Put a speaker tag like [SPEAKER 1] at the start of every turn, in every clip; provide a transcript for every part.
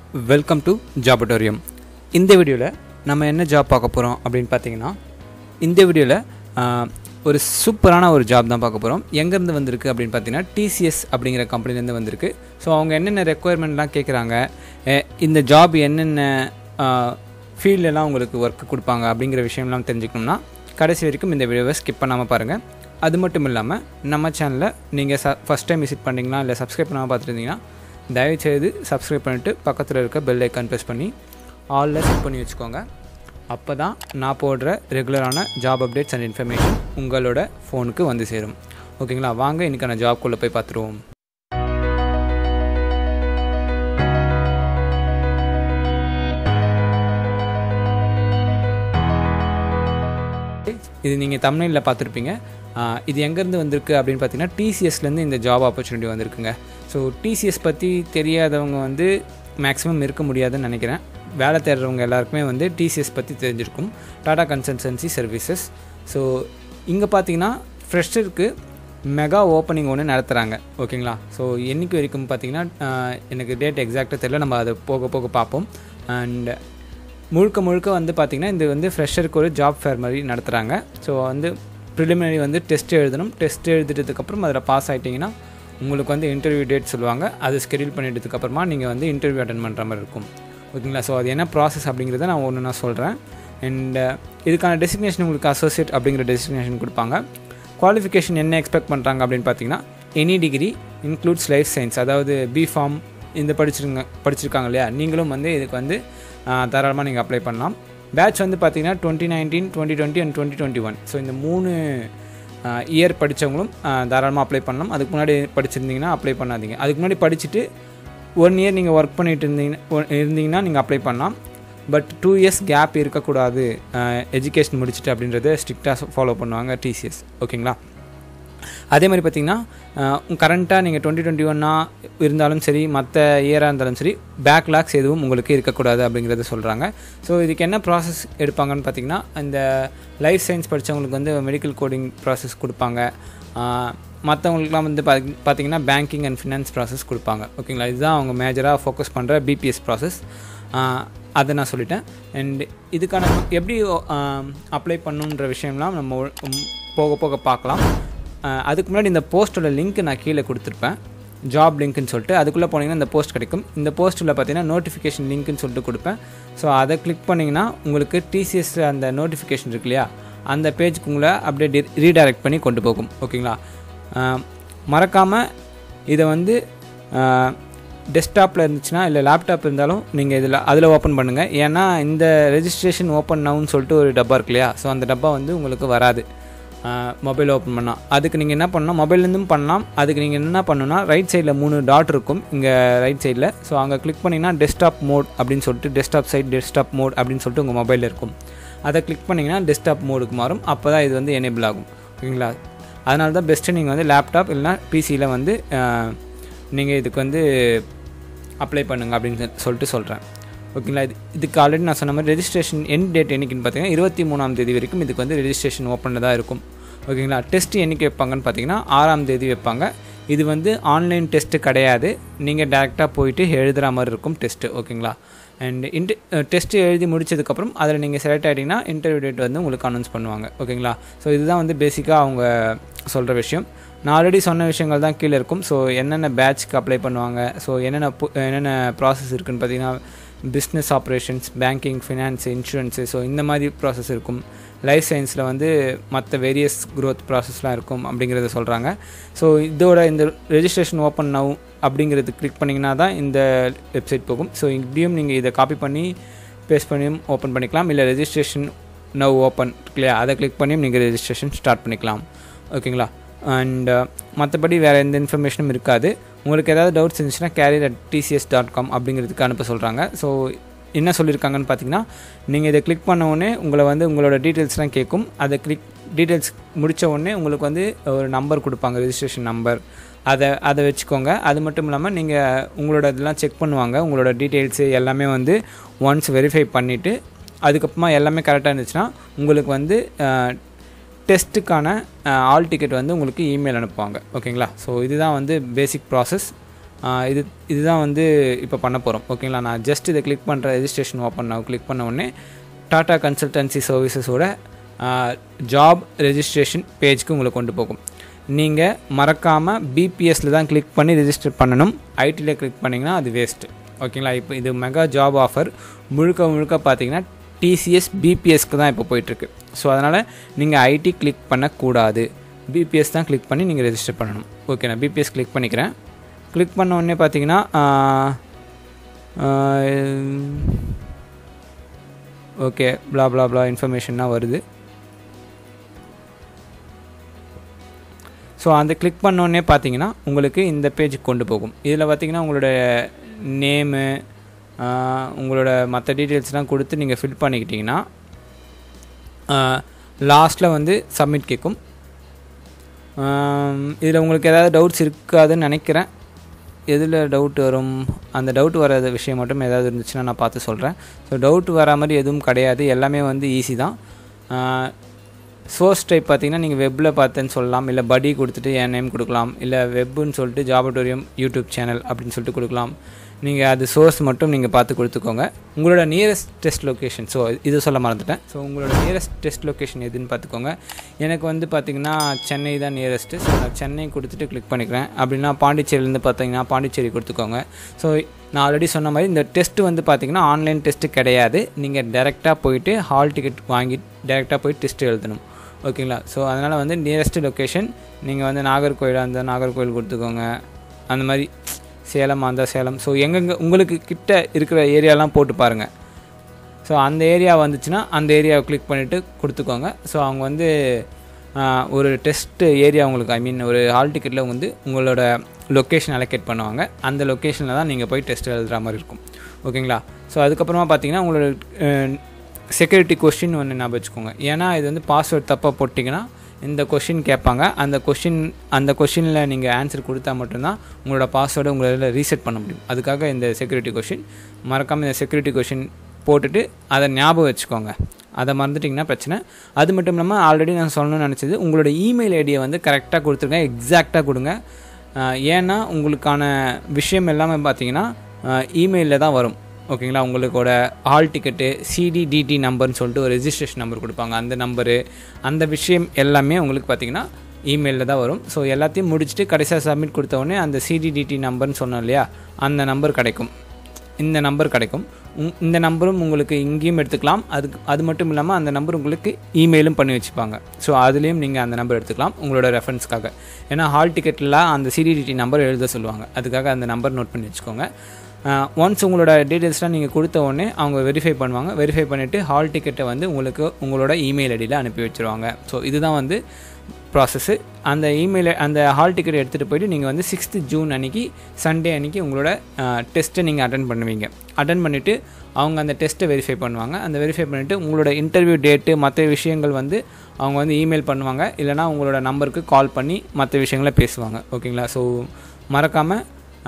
[SPEAKER 1] welcome to ஜாபட்டோரியம் இந்த வீடியோவில் நம்ம என்ன ஜாப் பார்க்க போகிறோம் அப்படின்னு பார்த்தீங்கன்னா இந்த வீடியோவில் ஒரு சூப்பரான ஒரு ஜாப் தான் பார்க்க போகிறோம் எங்கேருந்து வந்திருக்கு அப்படின்னு பார்த்தீங்கன்னா டிசிஎஸ் அப்படிங்கிற கம்பெனிலேருந்து வந்திருக்கு ஸோ அவங்க என்னென்ன ரெக்குயர்மெண்ட்லாம் கேட்குறாங்க எ- இந்த ஜாப் என்னென்ன ஃபீல்டெல்லாம் உங்களுக்கு ஒர்க் கொடுப்பாங்க அப்படிங்கிற விஷயம்லாம் தெரிஞ்சுக்கணும்னா கடைசி வரைக்கும் இந்த வீடியோவை ஸ்கிப் பண்ணாமல் பாருங்கள் அது மட்டும் இல்லாமல் நம்ம சேனலில் நீங்கள் ச ஃபஸ்ட் டைம் விசிட் பண்ணிங்கன்னா இல்லை சப்ஸ்கிரைப் பண்ணாமல் பார்த்துருந்தீங்கன்னா தயவுசெய்து சப்ஸ்கிரைப் பண்ணிவிட்டு பக்கத்தில் இருக்க பெல் ஐக்கான் ப்ரெஸ் பண்ணி ஆலில் செட் பண்ணி வச்சுக்கோங்க அப்போ தான் நான் போடுற ரெகுலரான ஜாப் அப்டேட்ஸ் அண்ட் இன்ஃபர்மேஷன் உங்களோட ஃபோனுக்கு வந்து சேரும் ஓகேங்களா வாங்க இன்றைக்கான ஜாப்குள்ளே போய் பார்த்துருவோம் இது நீங்கள் தமிழில் பார்த்துருப்பீங்க ஆஹ் இது எங்கேருந்து வந்திருக்கு அப்படின்னு பார்த்தீங்கன்னா டிசிஎஸ்லேருந்து இந்த ஜாப் ஆப்பர்ச்சுனிட்டி வந்திருக்குங்க ஸோ டிசிஎஸ் பற்றி தெரியாதவங்க வந்து மேக்ஸிமம் இருக்க முடியாதுன்னு நினைக்கிறேன் வேலை தேடுறவங்க எல்லாருக்குமே வந்து டிசிஎஸ் பற்றி தெரிஞ்சிருக்கும் டாடா கன்சல்டன்சி சர்வீசஸ் ஸோ இங்கே பார்த்தீங்கன்னா ஃப்ரெஷருக்கு மெகா ஓப்பனிங் ஒன்று நடத்துகிறாங்க ஓகேங்களா ஸோ என்னைக்கு வரைக்கும் பார்த்தீங்கன்னா ஆஹ் எனக்கு டேட் எக்ஸாக்டாக தெரியல நம்ம அதை போக போக பார்ப்போம் அண்ட் முழுக்க முழுக்க வந்து பார்த்திங்கன்னா இது வந்து ஃப்ரெஷருக்கு ஒரு ஜாப் ஃபேர் மாதிரி நடத்துகிறாங்க ஸோ வந்து ப்ரிலிமினரி வந்து டெஸ்ட் எழுதணும் டெஸ்ட் எழுதிட்டதுக்கப்புறம் அதில் பாஸ் ஆகிட்டிங்கன்னா உங்களுக்கு வந்து இன்டர்வியூ டேட் சொல்லுவாங்க அது ஸ்கெடியூல் பண்ணிட்டதுக்கப்புறமா நீங்கள் வந்து இன்டர்வியூ அட்டன் பண்ணுற மாதிரி இருக்கும் ஓகேங்களா ஸோ அது என்ன ப்ராசஸ் அப்படிங்கிறத நான் ஒன்று நான் சொல்கிறேன் அண்ட் இதுக்கான டெசிக்னேஷன் உங்களுக்கு அசோசியேட் அப்படிங்கிற டெசிக்னேஷன் கொடுப்பாங்க குவாலிஃபிகேஷன் என்ன எக்ஸ்பெக்ட் பண்ணுறாங்க அப்படின்னு பார்த்தீங்கன்னா any degree includes life science அதாவது பிஃபார்ம் இந்த படிச்சிருங்க படிச்சிருக்காங்க இல்லையா நீங்களும் வந்து இதுக்கு வந்து தாராளமாக நீங்கள் அப்ளை பண்ணலாம் பேட்ச் வந்து பார்த்தீங்கன்னா twenty nineteen twenty twenty and twenty twenty one so இந்த மூணு இயர் படித்தவங்களும் தாராளமாக அப்ளை பண்ணலாம் அதுக்கு முன்னாடி படிச்சிருந்தீங்கன்னா அப்ளை பண்ணாதீங்க அதுக்கு முன்னாடி படிச்சுட்டு ஒன் இயர் நீங்கள் ஒர்க் பண்ணிட்டு இருந்தீங்கன்னா ஒ- இருந்தீங்கன்னா நீங்கள் அப்ளை பண்ணலாம் பட் டூ இயர்ஸ் கேப் இருக்கக்கூடாது எஜுகேஷன் முடிச்சுட்டு அப்படின்றத ஸ்ட்ரிக்டாக ஃபாலோ பண்ணுவாங்க டிசிஎஸ் ஓகேங்களா அதே மாதிரி பார்த்தீங்கன்னா கரண்ட்டாக நீங்கள் டுவெண்ட்டி டுவெண்ட்டி ஒன்னா இருந்தாலும் சரி மற்ற இயராக இருந்தாலும் சரி பேக்லாக்ஸ் எதுவும் உங்களுக்கு இருக்கக்கூடாது அப்படிங்கிறத சொல்கிறாங்க ஸோ இதுக்கு என்ன ப்ராசஸ் எடுப்பாங்கன்னு பார்த்தீங்கன்னா இந்த லைஃப் சயின்ஸ் படித்தவங்களுக்கு வந்து மெடிக்கல் கோடிங் ப்ராசஸ் கொடுப்பாங்க மற்றவங்களுக்குலாம் வந்து பாத்தி- பார்த்தீங்கன்னா பேங்கிங் அண்ட் ஃபினான்ஸ் ப்ராசஸ் கொடுப்பாங்க ஓகேங்களா இதுதான் அவங்க மேஜராக ஃபோக்கஸ் பண்ணுற பிபிஎஸ் ப்ராசஸ் அதை நான் சொல்லிட்டேன் அண்ட் இதுக்கான எப்படி அப்ளை பண்ணுன்ற விஷயம்லாம் நம்ம ஒ- ம், போக போக பார்க்கலாம் அஹ், அதுக்கு முன்னாடி இந்த போஸ்ட்டோட லிங்க் நான் கீழே கொடுத்துருப்பேன் ஜாப் லிங்க்னு சொல்லிட்டு அதுக்குள்ளே போனீங்கன்னா இந்த போஸ்ட் கிடைக்கும் இந்த போஸ்ட்டில் பார்த்தீங்கன்னா நோட்டிஃபிகேஷன் லிங்க்னு சொல்லிட்டு கொடுப்பேன் ஸோ அதை கிளிக் பண்ணிங்கன்னா உங்களுக்கு டிசிஎஸ் அந்த நோட்டிஃபிகேஷன் இருக்கு இல்லையா அந்த பேஜுக்கு உங்களை அப்படியே ரீடைரக்ட் பண்ணி கொண்டு போகும் ஓகேங்களா மறக்காமல் இதை வந்து டெஸ்க்டாப்பில் இருந்துச்சுன்னா இல்லை லேப்டாப் இருந்தாலும் நீங்கள் இதில் அதில் ஓப்பன் பண்ணுங்கள் ஏன்னா இந்த ரெஜிஸ்ட்ரேஷன் ஓப்பன் நவுன்னு சொல்லிட்டு ஒரு டப்பா இருக்கு இல்லையா ஸோ அந்த டப்பா வந்து உங்களுக்கு வராது மொபைல் ஓப்பன் பண்ணால் அதுக்கு நீங்கள் என்ன பண்ணணும் மொபைல்லேருந்தும் பண்ணலாம் அதுக்கு நீங்கள் என்ன பண்ணணும்னா ரைட் சைடில் மூணு டாட் இருக்கும் இங்கே ரைட் சைடில் ஸோ அங்கே கிளிக் பண்ணிங்கன்னா டெஸ்க்டாப் மோட் அப்படின்னு சொல்லிட்டு டெஸ்க்டாப் சைட் டெஸ்க்டாப் மோட் அப்படின்னு சொல்லிட்டு உங்கள் மொபைலில் இருக்கும் அதை கிளிக் பண்ணிங்கன்னா டெஸ்க்டாப் மோடுக்கு மாறும் அப்போ தான் இது வந்து எனேபிள் ஆகும் ஓகேங்களா அதனால தான் பெஸ்ட்டு நீங்கள் வந்து லேப்டாப் இல்லைனா பிசியில் வந்து நீங்கள் இதுக்கு வந்து அப்ளை பண்ணுங்க அப்படின்னு சொல்~ சொல்லிட்டு சொல்கிறேன் ஓகேங்களா இது இதுக்கு ஆல்ரெடி நான் சொன்ன மாதிரி ரெஜிஸ்ட்ரேஷன் எண்ட் டேட் என்னைக்குன்னு பார்த்தீங்கன்னா இருபத்தி மூணாம் தேதி வரைக்கும் இதுக்கு வந்து ரெஜிஸ்ட்ரேஷன் ஓப்பனில் தான் இருக்கும் ஓகேங்களா டெஸ்ட் என்னைக்கு வைப்பாங்கன்னு பார்த்தீங்கன்னா ஆறாம் தேதி வைப்பாங்க இது வந்து ஆன்லைன் டெஸ்ட்டு கிடையாது நீங்கள் டேரெக்டாக போயிட்டு எழுதுகிற மாதிரி இருக்கும் டெஸ்ட்டு ஓகேங்களா அண்ட் இன்ட் டெஸ்ட்டு எழுதி முடிச்சதுக்கப்புறம் அதில் நீங்கள் செலக்ட் ஆகிட்டீங்கன்னா இன்டர்வியூ டேட் வந்து உங்களுக்கு அனௌன்ஸ் பண்ணுவாங்க ஓகேங்களா ஸோ இதுதான் வந்து பேசிக்காக அவங்க சொல்கிற விஷயம் நான் ஆல்ரெடி சொன்ன விஷயங்கள் தான் கீழே இருக்கும் ஸோ என்னென்ன பேட்ச்க்கு அப்ளை பண்ணுவாங்க ஸோ என்னென்ன பு- என்னென்ன ப்ராசஸ் இருக்குன்னு பார்த்தீங்கன்னா business operations banking finance insurance so இந்த மாதிரி ப்ராசஸ் இருக்கும் லைஃப் சயின்ஸில் வந்து மற்ற வேரியஸ் growth ப்ராசஸ்லாம் இருக்கும் அப்படிங்கிறத சொல்கிறாங்க ஸோ இதோட இந்த ரெஜிஸ்ட்ரேஷன் ஓப்பன் நவ் அப்படிங்கிறது கிளிக் பண்ணிங்கன்னா தான் இந்த வெப்சைட் போகும் ஸோ இப்படியும் நீங்கள் இதை காப்பி பண்ணி பேஸ்ட் பண்ணியும் ஓப்பன் பண்ணிக்கலாம் இல்லை ரெஜிஸ்ட்ரேஷன் நவ் ஓப்பன் இல்லையா அதை கிளிக் பண்ணியும் நீங்கள் ரெஜிஸ்ட்ரேஷன் ஸ்டார்ட் பண்ணிக்கலாம் ஓகேங்களா அண்ட் மற்றபடி வேறு எந்த இன்ஃபர்மேஷனும் இருக்காது உங்களுக்கு ஏதாவது டவுட்ஸ் இருந்துச்சுன்னா career at TCS dot com அப்படிங்கிறதுக்கு அனுப்ப சொல்கிறாங்க ஸோ என்ன சொல்லியிருக்காங்கன்னு பார்த்தீங்கன்னா நீங்கள் இதை கிளிக் பண்ண உடனே உங்களை வந்து உங்களோட டீட்டெயில்ஸ்லாம் கேட்கும் அதை கிளிக் டீட்டெயில்ஸ் முடித்த உடனே உங்களுக்கு வந்து ஒரு நம்பர் கொடுப்பாங்க ரெஜிஸ்ட்ரேஷன் நம்பர் அதை அதை வச்சுக்கோங்க அது மட்டும் இல்லாமல் நீங்கள் உங்களோட இதெல்லாம் செக் பண்ணுவாங்க உங்களோட டீட்டெயில்ஸு எல்லாமே வந்து ஒன்ஸ் வெரிஃபை பண்ணிவிட்டு அதுக்கப்புறமா எல்லாமே கரெக்டாக இருந்துச்சுன்னா உங்களுக்கு வந்து டெஸ்ட்டுக்கான ஆல் டிக்கெட் வந்து உங்களுக்கு இமெயில் அனுப்புவாங்க ஓகேங்களா ஸோ இதுதான் வந்து பேசிக் ப்ராசஸ் இது இதுதான் வந்து இப்போ பண்ண போகிறோம் ஓகேங்களா நான் ஜஸ்ட் இதை கிளிக் பண்ணுற ரெஜிஸ்ட்ரேஷன் ஓப்பன் நான் கிளிக் பண்ண உடனே டாடா கன்சல்டன்சி சர்வீசஸோட ஜாப் ரெஜிஸ்ட்ரேஷன் பேஜ்க்கு உங்களை கொண்டு போகும் நீங்கள் மறக்காமல் பிபிஎஸ்ல தான் கிளிக் பண்ணி ரெஜிஸ்டர் பண்ணணும் ஐடியில் கிளிக் பண்ணிங்கன்னா அது வேஸ்ட்டு ஓகேங்களா இப்போ இது மெகா ஜாப் ஆஃபர் முழுக்க முழுக்க பார்த்தீங்கன்னா டிசிஎஸ் பிபிஎஸ்க்கு தான் இப்போ போயிட்டுருக்கு ஸோ அதனால் நீங்கள் ஐடி கிளிக் பண்ணக்கூடாது பிபிஎஸ் தான் கிளிக் பண்ணி நீங்கள் ரெஜிஸ்டர் பண்ணணும் ஓகே நான் பிபிஎஸ் கிளிக் பண்ணிக்கிறேன் கிளிக் பண்ண உடனே பார்த்தீங்கன்னா ஓகே ப்ளா ப்ளா ப்ளா இன்ஃபர்மேஷன்லாம் வருது ஸோ அந்த கிளிக் பண்ணோடனே பார்த்தீங்கன்னா உங்களுக்கு இந்த பேஜுக்கு கொண்டு போகும் இதில் பார்த்தீங்கன்னா உங்களோட நேமு உங்களோட மற்ற டீட்டெயில்ஸ்லாம் கொடுத்து நீங்கள் ஃபில் பண்ணிக்கிட்டிங்கன்னா லாஸ்ட்டில் வந்து சப்மிட் கேட்கும் இதில் உங்களுக்கு ஏதாவது டவுட்ஸ் இருக்காதுன்னு நினைக்கிறேன் எதில் டவுட் வரும் அந்த டவுட் வராத விஷயம் மட்டும் ஏதாவது இருந்துச்சுன்னா நான் பார்த்து சொல்கிறேன் ஸோ டவுட் வரா மாதிரி எதுவும் கிடையாது எல்லாமே வந்து ஈஸி தான் சோர்ஸ் டைப் பார்த்தீங்கன்னா நீங்கள் வெப்பில் பார்த்தேன்னு சொல்லலாம் இல்லை படி கொடுத்துட்டு என் நேம் கொடுக்கலாம் இல்லை வெப்புன்னு சொல்லிட்டு ஜாபட்டோரியம் யூடியூப் சேனல் அப்படின்னு சொல்லிட்டு கொடுக்கலாம் நீங்கள் அது சோர்ஸ் மட்டும் நீங்கள் பார்த்து கொடுத்துக்கோங்க உங்களோட நியரஸ்ட் டெஸ்ட் லொக்கேஷன் ஸோ இது சொல்ல மறந்துட்டேன் ஸோ உங்களோட நியரஸ்ட் டெஸ்ட் லொக்கேஷன் எதுன்னு பார்த்துக்கோங்க எனக்கு வந்து பார்த்திங்கன்னா சென்னை தான் நியரஸ்ட்டு ஸோ நான் சென்னை கொடுத்துட்டு கிளிக் பண்ணிக்கிறேன் அப்படின்னா பாண்டிச்சேரியிலேருந்து பார்த்தீங்கன்னா பாண்டிச்சேரி கொடுத்துக்கோங்க ஸோ நான் ஆல்ரெடி சொன்ன மாதிரி இந்த டெஸ்ட்டு வந்து பார்த்திங்கன்னா ஆன்லைன் டெஸ்ட்டு கிடையாது நீங்கள் டேரெக்டாக போயிட்டு ஹால் டிக்கெட் வாங்கி டேரெக்டாக போய் டெஸ்ட்டு எழுதணும் ஓகேங்களா ஸோ அதனால் வந்து நியரஸ்ட் லொக்கேஷன் நீங்கள் வந்து நாகர்கோயிலாக இருந்தால் நாகர்கோயில் கொடுத்துக்கோங்க அந்த மாதிரி சேலமாக இருந்தால் சேலம் ஸோ எங்கெங்கே உங்களுக்கு கிட்ட இருக்கிற ஏரியாலாம் போட்டு பாருங்கள் ஸோ அந்த ஏரியா வந்துச்சுன்னா அந்த ஏரியாவை கிளிக் பண்ணிவிட்டு கொடுத்துக்கோங்க ஸோ அவங்க வந்து ஒரு டெஸ்ட் ஏரியா உங்களுக்கு ஐ மீன் ஒரு ஹால் டிக்கெட்டில் வந்து உங்களோட லொக்கேஷன் அலோகேட் பண்ணுவாங்க அந்த லொக்கேஷனில் தான் நீங்கள் போய் டெஸ்ட் எழுதுகிற மாதிரி இருக்கும் ஓகேங்களா ஸோ அதுக்கப்புறமா பார்த்தீங்கன்னா உங்களோட செக்யூரிட்டி கொஷின் ஒன்று ஞாபகம் வச்சுக்கோங்க ஏன்னா இது வந்து பாஸ்வேர்ட் தப்பாக போட்டிங்கன்னா இந்த கொஷின் கேட்பாங்க அந்த கொஷின் அந்த கொஷினில் நீங்கள் ஆன்சர் கொடுத்தா மட்டும்தான் உங்களோட பாஸ்வேர்டை உங்களால் ரீசெட் பண்ண முடியும் அதுக்காக இந்த செக்யூரிட்டி கொஷின் மறக்காமல் இந்த செக்யூரிட்டி கொஷின் போட்டுட்டு அதை ஞாபகம் வச்சுக்கோங்க அதை மறந்துட்டிங்கன்னா பிரச்சனை அது மட்டும் இல்லாமல் ஆல்ரெடி நான் சொல்லணும்னு நினச்சது உங்களோட இமெயில் ஐடியை வந்து கரெக்டாக கொடுத்துருங்க எக்ஸாக்டாக கொடுங்க ஏன்னா உங்களுக்கான விஷயம் எல்லாமே பார்த்தீங்கன்னா இமெயிலில் தான் வரும் ஓகேங்களா உங்களுக்கோட ஹால் டிக்கெட்டு சிடிடிடி நம்பர்னு சொல்லிட்டு ஒரு ரெஜிஸ்ட்ரேஷன் நம்பர் கொடுப்பாங்க அந்த நம்பரு அந்த விஷயம் எல்லாமே உங்களுக்கு பார்த்தீங்கன்னா இமெயிலில் தான் வரும் ஸோ எல்லாத்தையும் முடிச்சுட்டு கடைசியாக சப்மிட் கொடுத்த உடனே அந்த சிடிடிடி நம்பர்னு சொன்னோம் இல்லையா அந்த நம்பர் கிடைக்கும் இந்த நம்பர் கிடைக்கும் இந்த நம்பரும் உங்களுக்கு இங்கேயும் எடுத்துக்கலாம் அதுக்கு அது மட்டும் இல்லாமல் அந்த நம்பர் உங்களுக்கு இமெயிலும் பண்ணி வச்சுப்பாங்க ஸோ அதுலேயும் நீங்கள் அந்த நம்பர் எடுத்துக்கலாம் உங்களோட ரெஃபரன்ஸ்க்காக ஏன்னா ஹால் டிக்கெட்டில் அந்த சிடிடிடி நம்பர் எழுத சொல்லுவாங்க அதுக்காக அந்த நம்பர் நோட் பண்ணி வச்சுக்கோங்க ஒன்ஸ் உங்களோட டீட்டெயில்ஸ்லாம் நீங்கள் கொடுத்த உடனே அவங்க வெரிஃபை பண்ணுவாங்க வெரிஃபை பண்ணிவிட்டு ஹால் டிக்கெட்டை வந்து உங்களுக்கு உங்களோட இமெயில் ஐடியில் அனுப்பி வச்சுருவாங்க ஸோ இதுதான் வந்து ப்ராசஸ்ஸு அந்த இமெயில் அந்த ஹால் டிக்கெட் எடுத்துகிட்டு போயிட்டு நீங்கள் வந்து சிக்ஸ்த்து ஜூன் அன்றைக்கி சண்டே அன்றைக்கி உங்களோட டெஸ்ட்டை நீங்கள் அட்டன் பண்ணுவீங்க அட்டன் பண்ணிவிட்டு அவங்க அந்த டெஸ்ட்டை வெரிஃபை பண்ணுவாங்க அந்த வெரிஃபை பண்ணிவிட்டு உங்களோட இன்டர்வியூ டேட்டு மற்ற விஷயங்கள் வந்து அவங்க வந்து இமெயில் பண்ணுவாங்க இல்லைனா உங்களோட நம்பருக்கு கால் பண்ணி மற்ற விஷயங்களை பேசுவாங்க ஓகேங்களா ஸோ மறக்காமல்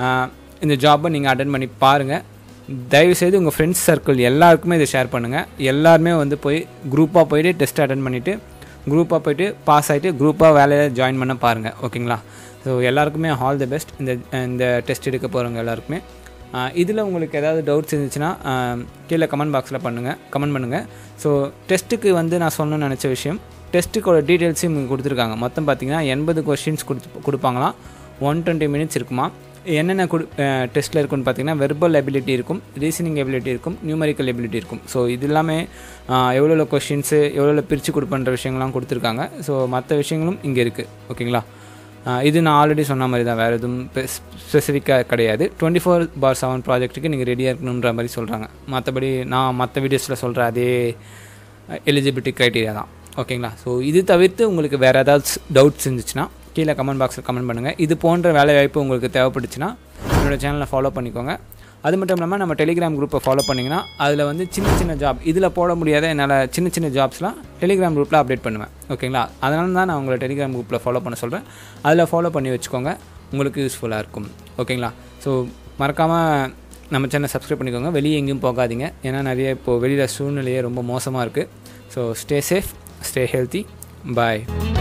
[SPEAKER 1] இந்த ஜாப்பை நீங்கள் அட்டன் பண்ணி பாருங்கள் தயவுசெய்து உங்கள் ஃப்ரெண்ட்ஸ் சர்க்கிள் எல்லாருக்குமே இதை ஷேர் பண்ணுங்கள் எல்லாருமே வந்து போய் குரூப்பாக போயிட்டு டெஸ்ட் அட்டன் பண்ணிவிட்டு குரூப்பாக போயிட்டு பாஸ் ஆகிட்டு குரூப்பாக வேலையை ஜாயின் பண்ண பாருங்கள் ஓகேங்களா ஸோ எல்லாருக்குமே ஆல் தி பெஸ்ட் இந்த இந்த டெஸ்ட் எடுக்க போகிறவங்க எல்லாருக்குமே இதில் உங்களுக்கு ஏதாவது டவுட்ஸ் இருந்துச்சுன்னா கீழே கமெண்ட் பாக்ஸில் பண்ணுங்கள் கமெண்ட் பண்ணுங்கள் ஸோ டெஸ்ட்டுக்கு வந்து நான் சொல்லணும்னு நினச்ச விஷயம் டெஸ்ட்டுக்கோட டீட்டெயில்ஸையும் இங்கே கொடுத்துருக்காங்க மொத்தம் பார்த்தீங்கன்னா எண்பது கொஷின்ஸ் கொடுத்து கொடுப்பாங்களாம் ஒன் டுவெண்ட்டி மினிட்ஸ் இருக்குமா என்னென்ன கொடு டெஸ்ட்டில் இருக்குன்னு பார்த்தீங்கன்னா வெர்பல் எபிலிட்டி இருக்கும் ரீசனிங் எபிலிட்டி இருக்கும் நியூமரிக்கல் எபிலிட்டி இருக்கும் ஸோ இது எல்லாமே எவ்வளோ கொஷின்ஸு எவ்வளோ பிரித்து கொடுப்பன்ற விஷயங்கள்லாம் கொடுத்துருக்காங்க ஸோ மற்ற விஷயங்களும் இங்கே இருக்குது ஓகேங்களா இது நான் ஆல்ரெடி சொன்ன மாதிரி தான் வேறு எதுவும் ஸ்பெசிஃபிக்காக கிடையாது டுவெண்ட்டி ஃபோர் பார் செவன் ப்ராஜெக்ட்டுக்கு நீங்கள் ரெடியாக இருக்கணுன்ற மாதிரி சொல்கிறாங்க மற்றபடி நான் மற்ற வீடியோஸில் சொல்கிற அதே எலிஜிபிலிட்டி க்ரைட்டீரியா தான் ஓகேங்களா ஸோ இது தவிர்த்து உங்களுக்கு வேறு ஏதாவது டவுட்ஸ் இருந்துச்சுன்னா கீழே கமெண்ட் பாக்ஸில் கமெண்ட் பண்ணுங்கள் இது போன்ற வேலை வாய்ப்பு உங்களுக்கு தேவைப்பட்டுச்சுன்னா என்னோடய சேனலை ஃபாலோ பண்ணிக்கோங்க அது மட்டும் இல்லாமல் நம்ம டெலிகிராம் குரூப்பை ஃபாலோ பண்ணிங்கன்னா அதில் வந்து சின்ன சின்ன ஜாப் இதில் போட முடியாத என்னால் சின்ன சின்ன ஜாப்ஸ்லாம் டெலிகிராம் குரூப்பில் அப்டேட் பண்ணுவேன் ஓகேங்களா அதனால தான் நான் உங்களை டெலிகிராம் குரூப்பில் ஃபாலோ பண்ண சொல்கிறேன் அதில் ஃபாலோ பண்ணி வச்சுக்கோங்க உங்களுக்கு யூஸ்ஃபுல்லாக இருக்கும் ஓகேங்களா ஸோ மறக்காமல் நம்ம சேனல் சப்ஸ்கிரைப் பண்ணிக்கோங்க வெளியே எங்கேயும் போகாதீங்க ஏன்னா நிறைய இப்போது வெளியில் சூழ்நிலையே ரொம்ப மோசமாக இருக்குது so stay safe stay healthy பாய்